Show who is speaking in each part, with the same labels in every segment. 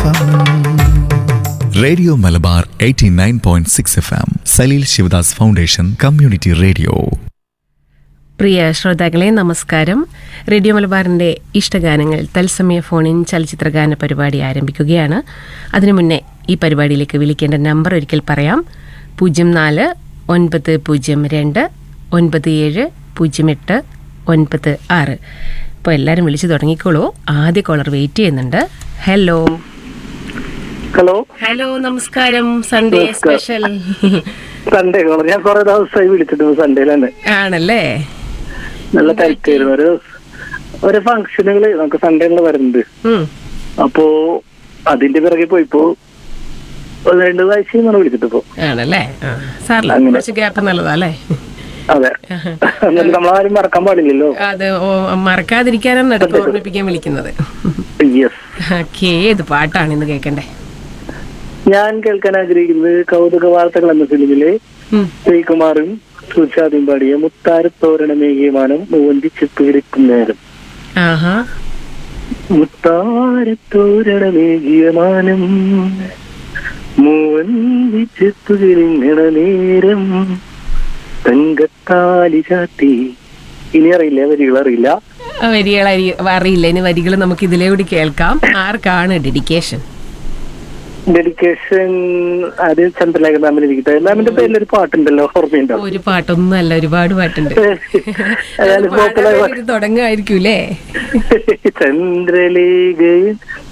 Speaker 1: M
Speaker 2: radio Malabar 89.6 point six F M Salil Sivadas foundation community radio
Speaker 3: പ്രിയ ശ്രോതാക്കളെ നമസ്കാരം റേഡിയോ മലബാറിന്റെ ഇഷ്ടഗാനങ്ങൾ തത്സമയ ഫോണിൻ ചലച്ചിത്രഗാന പരിപാടി ആരംഭിക്കുകയാണ് അതിനു മുന്നേ ഈ പരിപാടിയിലേക്ക് വിളിക്കേണ്ട നമ്പർ ഒരിക്കൽ പറയാം പൂജ്യം നാല് ഒൻപത് പൂജ്യം രണ്ട് ഒൻപത് ഏഴ് പൂജ്യം എട്ട് ഒൻപത് ആറ് ഇപ്പോൾ എല്ലാവരും വിളിച്ചു തുടങ്ങിക്കോളൂ ആദ്യ കോളർ വെയിറ്റ് ചെയ്യുന്നുണ്ട് ഹലോ
Speaker 4: ഹലോ
Speaker 3: ഹലോ നമസ്കാരം സൺഡേ സ്പെഷ്യൽ
Speaker 4: സൺഡേ കോളർ ഞാൻ കുറെ ദിവസമായി വിളിച്ചിട്ട് സൺഡേയിൽ തന്നെ
Speaker 3: ആണല്ലേ
Speaker 4: നല്ല തിരക്കായിരുന്നു ഒരു ഒരു ഫംഗ്ഷനുകള് നമുക്ക് സൺഡേകളിൽ വരുന്നുണ്ട്
Speaker 3: ഉം.
Speaker 4: അപ്പോ അതിന്റെ പിറകെ പോയിപ്പോ ഒരു രണ്ട് ആഴ്ചയാണ് വിളിച്ചിട്ട് ഇപ്പോ
Speaker 3: ആണല്ലേ ആ, സാറില്ല
Speaker 4: അങ്ങനെ.
Speaker 3: കുറച്ച് ഗ്യാപ്പ് നല്ലതാ അല്ലേ
Speaker 4: അതെ എന്നാലും നമ്മളാരും മറക്കാൻ പാടില്ലല്ലോ
Speaker 3: അത് ഓ- മറക്കാതിരിക്കാനാണ് അടുത്ത് ഓർമ്മിപ്പിക്കാൻ വിളിക്കുന്നത്
Speaker 4: യെസ്
Speaker 3: ഓക്കേ ഏത് പാട്ടാണ് ഇന്ന് കേൾക്കണ്ടേ
Speaker 4: ഞാൻ കേൾക്കാൻ ആഗ്രഹിക്കുന്നത് കൗതുക വാർത്തകൾ എന്ന ഫിലിമിലെ
Speaker 3: ഉം.
Speaker 4: ശ്രീകുമാറും സുഷാദിയും പാടിയ മുത്താരത്തോരണമേകിയമാനം മൂവന്തിച്ചിട്ട് വിളിക്കും നേരം
Speaker 3: ആഹാ
Speaker 4: മുത്താരത്തോരണമേകിയമാനം മൂവന്തിച്ചെത്തുകിരിങ്ങണ നേരം തങ്കത്താലി ചാത്തി ഇനി അറിയില്ല വരികൾ അറിയില്ല
Speaker 3: ആ വരികൾ അരി- അറിയില്ല ഇനി വരികൾ നമുക്ക് ഇതിലേ കൂടി കേൾക്കാം ആർക്കാണ് ഡെഡിക്കേഷൻ
Speaker 4: ഡെഡിക്കേഷൻ അത് ചന്ദ്രലേഖ മാമിന് ഇരിക്കട്ടെ മാമിന്റെ പേരിൽ ഒരു പാട്ടുണ്ടല്ലോ ഓർമ്മയുണ്ടോ
Speaker 3: ഒരു പാട്ടൊന്നും അല്ല ഒരുപാട് പാട്ടുണ്ട്
Speaker 4: അതായത് പോപ്പുലർ
Speaker 3: തുടങ്ങുമായിരിക്കും അല്ലേ
Speaker 4: ചന്ദ്രലേഖയും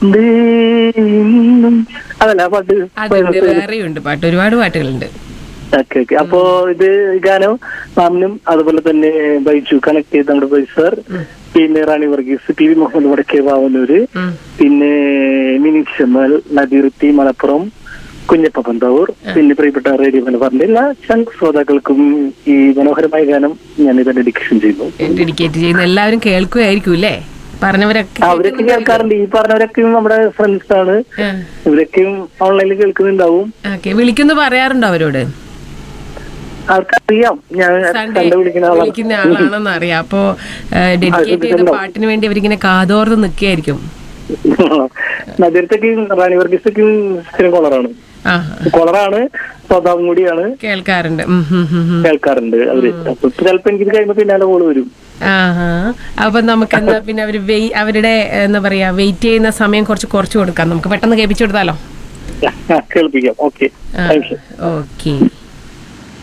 Speaker 4: ദേ- അതല്ല ആ പാട്ട്
Speaker 3: അതുണ്ട് വേറെയുണ്ട് പാട്ട് ഒരുപാട് പാട്ടുകളുണ്ട്
Speaker 4: ഓക്കെ ഓക്കെ അപ്പോ ഇത് ഗാനം മാമിനും അതുപോലെ തന്നെ ബൈജു കണക്ട് ചെയ്ത് നമ്മുടെ ബൈജു സാർ പിന്നെ റാണി വർഗീസ് പി വി മുഹമ്മദ് വടക്കേ ബാവന്നൂര്
Speaker 3: ഉം.
Speaker 4: പിന്നെ മിനി ഷമൽ നദീർത്തി മലപ്പുറം കുഞ്ഞപ്പ പന്താവൂർ പിന്നെ പ്രിയപ്പെട്ട റേഡിയോ മലബാറിന്റെ എല്ലാ ചങ്ക് ശ്രോതാക്കൾക്കും ഈ മനോഹരമായ ഗാനം ഞാൻ ഇത് ഡെഡിക്കേഷൻ ചെയ്യുന്നു
Speaker 3: ഡെഡിക്കേറ്റ് ചെയ്യുന്ന എല്ലാവരും കേൾക്കുകയായിരിക്കും അല്ലേ പറഞ്ഞവരൊക്കെ
Speaker 4: അവരൊക്കെ കേൾക്കാറുണ്ട് ഈ പറഞ്ഞവരൊക്കെയും നമ്മുടെ ഫ്രണ്ട്സ് ആണ്
Speaker 3: ആ.
Speaker 4: ഇവരൊക്കെയും ഓൺലൈനിൽ കേൾക്കുന്നുണ്ടാവും
Speaker 3: ഓക്കെ വിളിക്കുന്നു പറയാറുണ്ടോ അവരോട്
Speaker 4: ആർക്കറിയാം ഞാൻ
Speaker 3: സൺഡേ
Speaker 4: കണ്ടു വിളിക്കുന്ന ആളാണ്
Speaker 3: വിളിക്കുന്ന ആളാണെന്ന് അറിയാം അപ്പോ ഡെഡിക്കേറ്റ് ചെയ്ത പാട്ടിന് വേണ്ടി അവരിങ്ങനെ കാതോർന്ന് നിൽക്കുകയായിരിക്കും
Speaker 4: നദിരത്തൊക്കെയും റാണി വർഗീസൊക്കെയും സ്ഥിരം കോളറാണ്
Speaker 3: ആ
Speaker 4: കോളറാണ് സ്വഭാവം കൂടിയാണ്
Speaker 3: കേൾക്കാറുണ്ട് ഉം, ഉം, ഉം, ഉം.
Speaker 4: കേൾക്കാറുണ്ട് അവര് അപ്പൊ ഇപ്പൊ ചിലപ്പോ എനിക്ക് കഴിയുമ്പോ പിന്നാലെ കോള് വരും
Speaker 3: ആഹാ അപ്പൊ നമുക്ക് എന്താ പിന്നെ അവര് വെയ്- അവരുടെ എന്താ പറയാ വെയിറ്റ് ചെയ്യുന്ന സമയം കുറച്ച് കുറച്ച് കൊടുക്കാം നമുക്ക് പെട്ടെന്ന് കേൾപ്പിച്ചു കൊടുത്താലോ
Speaker 4: കേൾപ്പിക്കാം ഓക്കെ താങ്ക് യു
Speaker 3: ഓക്കെ